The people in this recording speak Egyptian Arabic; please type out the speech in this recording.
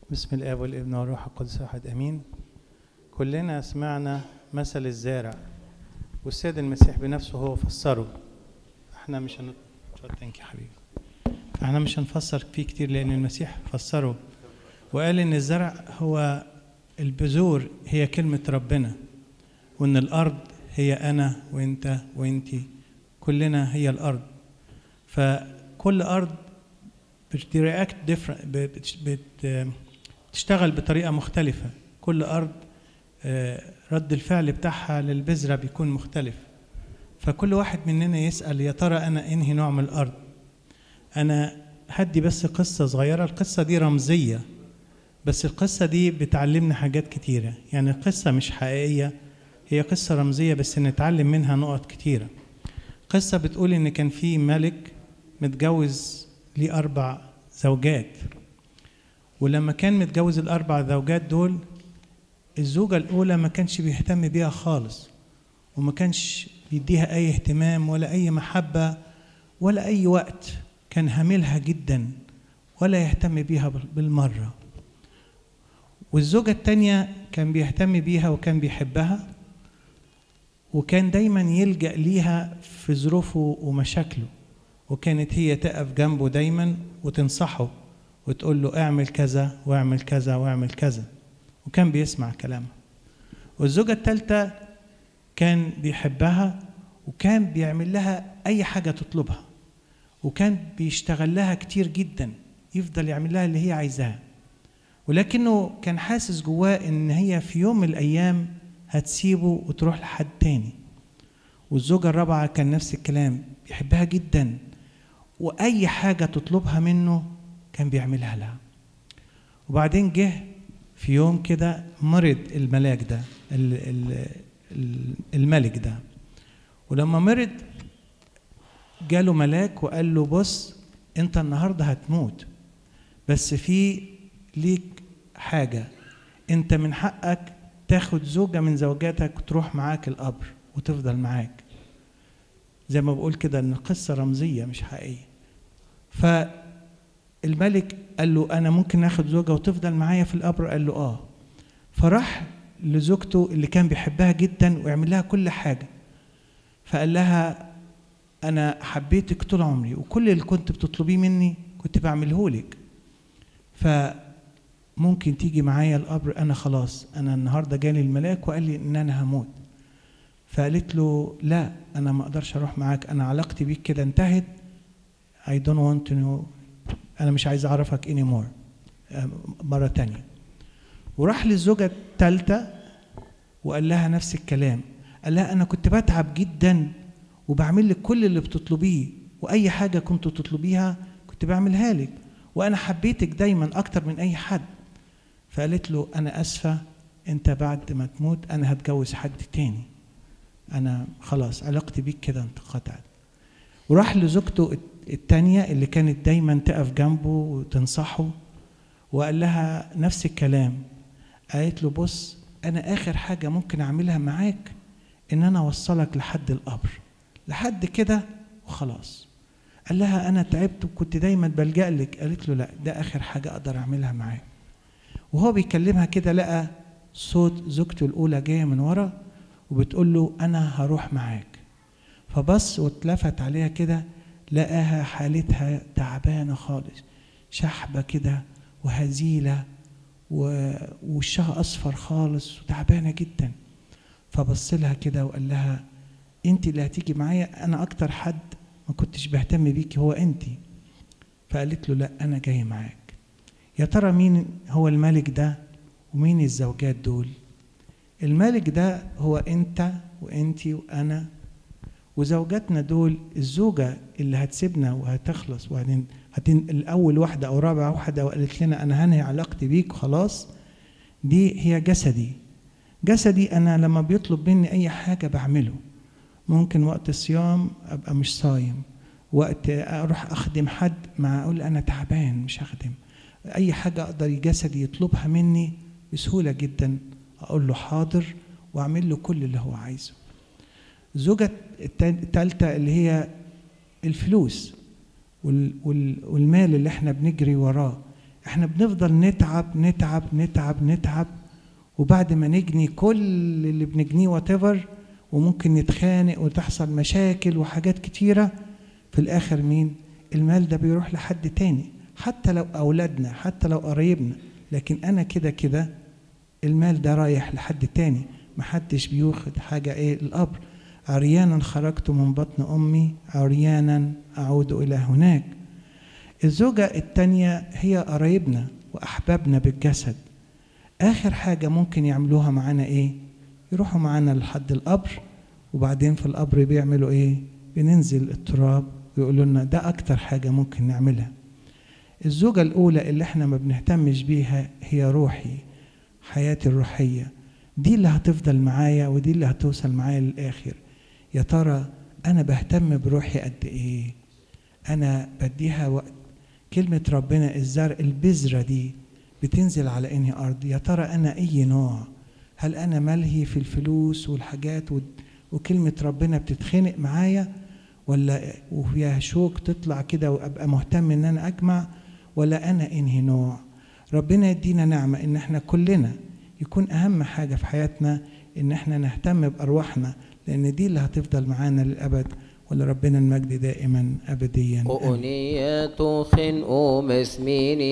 بسم الاب والابن والروح القدس واحد امين كلنا سمعنا مثل الزارع والسيد المسيح بنفسه هو فسره احنا مش هن ثانك يا حبيبي احنا مش هنفسر فيه كتير لان المسيح فسره وقال ان الزرع هو البذور هي كلمة ربنا وان الارض هي انا وانت وانتي كلنا هي الارض فكل ارض بترياكت بتشتغل بطريقه مختلفه كل ارض رد الفعل بتاعها للبذره بيكون مختلف فكل واحد مننا يسال يا ترى انا انهي نوع من الارض انا هدي بس قصه صغيره القصه دي رمزيه بس القصه دي بتعلمنا حاجات كتيره يعني القصه مش حقيقيه هي قصه رمزيه بس نتعلم منها نقط كتيره قصه بتقول ان كان في ملك متجوز ليه أربع زوجات ولما كان متجوز الأربع زوجات دول الزوجة الأولى ما كانش بيهتم بيها خالص وما كانش بيديها أي اهتمام ولا أي محبة ولا أي وقت كان هاملها جدا ولا يهتم بيها بالمرة والزوجة التانية كان بيهتم بيها وكان بيحبها وكان دايما يلجأ ليها في ظروفه ومشاكله وكانت هي تقف جنبه دايما وتنصحه وتقول له اعمل كذا واعمل كذا واعمل كذا وكان بيسمع كلامها والزوجة الثالثة كان بيحبها وكان بيعمل لها أي حاجة تطلبها وكان بيشتغل لها كتير جدا يفضل يعمل لها اللي هي عايزاها ولكنه كان حاسس جواه إن هي في يوم من الأيام هتسيبه وتروح لحد تاني والزوجة الرابعة كان نفس الكلام بيحبها جدا واي حاجه تطلبها منه كان بيعملها لها وبعدين جه في يوم كده مرض الملاك ده الملك ده ولما مرض جاله ملاك وقال له بص انت النهارده هتموت بس في ليك حاجه انت من حقك تاخد زوجه من زوجاتك وتروح معاك القبر وتفضل معاك زي ما بقول كده ان القصه رمزيه مش حقيقيه فالملك قال له انا ممكن اخد زوجه وتفضل معايا في القبر قال له اه فراح لزوجته اللي كان بيحبها جدا ويعمل لها كل حاجه فقال لها انا حبيتك طول عمري وكل اللي كنت بتطلبيه مني كنت بعمله لك فممكن تيجي معايا القبر انا خلاص انا النهارده جالي الملاك وقال لي ان انا هموت فقالت له لا انا ما اقدرش اروح معاك انا علاقتي بيك كده انتهت I don't want to know انا مش عايز اعرفك anymore مرة تانية وراح للزوجة الثالثة وقال لها نفس الكلام قال لها انا كنت بتعب جدا وبعمل لك كل اللي بتطلبيه واي حاجة كنت تطلبيها كنت بعملها لك وانا حبيتك دايما اكتر من اي حد فقالت له انا اسفة انت بعد ما تموت انا هتجوز حد تاني انا خلاص علاقتي بيك كده انقطعت وراح لزوجته التانية اللي كانت دايما تقف جنبه وتنصحه وقال لها نفس الكلام قالت له بص انا اخر حاجة ممكن اعملها معاك ان انا اوصلك لحد القبر لحد كده وخلاص قال لها انا تعبت وكنت دايما بلجأ لك قالت له لا ده اخر حاجة اقدر اعملها معاك وهو بيكلمها كده لقى صوت زوجته الاولى جايه من ورا وبتقول له انا هروح معاك فبص واتلفت عليها كده لقاها حالتها تعبانه خالص شحبه كده وهزيله ووشها اصفر خالص وتعبانه جدا فبص لها كده وقال لها انت اللي هتيجي معايا انا اكتر حد ما كنتش بهتم بيكي هو انت فقالت له لا انا جاي معاك يا ترى مين هو الملك ده ومين الزوجات دول الملك ده هو انت وانتي وانا وزوجاتنا دول الزوجه اللي هتسيبنا وهتخلص وبعدين هتن الاول واحده او رابع واحده وقالت لنا انا هنهي علاقتي بيك خلاص دي هي جسدي جسدي انا لما بيطلب مني اي حاجه بعمله ممكن وقت الصيام ابقى مش صايم وقت اروح اخدم حد مع اقول انا تعبان مش هخدم اي حاجه اقدر جسدي يطلبها مني بسهوله جدا اقول له حاضر واعمل له كل اللي هو عايزه الزوجة الثالثة اللي هي الفلوس والمال اللي احنا بنجري وراه احنا بنفضل نتعب نتعب نتعب نتعب وبعد ما نجني كل اللي بنجنيه واتيفر وممكن نتخانق وتحصل مشاكل وحاجات كتيرة في الآخر مين؟ المال ده بيروح لحد تاني حتى لو أولادنا حتى لو قرايبنا لكن أنا كده كده المال ده رايح لحد تاني محدش بياخد حاجة إيه القبر عريانا خرجت من بطن أمي عريانا أعود إلى هناك الزوجة التانية هي قرايبنا وأحبابنا بالجسد آخر حاجة ممكن يعملوها معانا إيه؟ يروحوا معانا لحد القبر وبعدين في القبر بيعملوا إيه؟ بننزل التراب ويقولوا لنا ده أكتر حاجة ممكن نعملها الزوجة الأولى اللي احنا ما بنهتمش بيها هي روحي حياتي الروحية دي اللي هتفضل معايا ودي اللي هتوصل معايا للآخر يا ترى أنا بهتم بروحي قد إيه أنا بديها وقت كلمة ربنا الزرع البذرة دي بتنزل على انهي ارض يا ترى انا اي نوع هل انا ملهي في الفلوس والحاجات و... وكلمه ربنا بتتخنق معايا ولا وفيها شوك تطلع كده وابقى مهتم ان انا اجمع ولا انا انهي نوع ربنا يدينا نعمه ان احنا كلنا يكون اهم حاجه في حياتنا ان احنا نهتم بارواحنا لان دي اللي هتفضل معانا للابد ولربنا المجد دائما ابديا أغنية خنقوم اسميني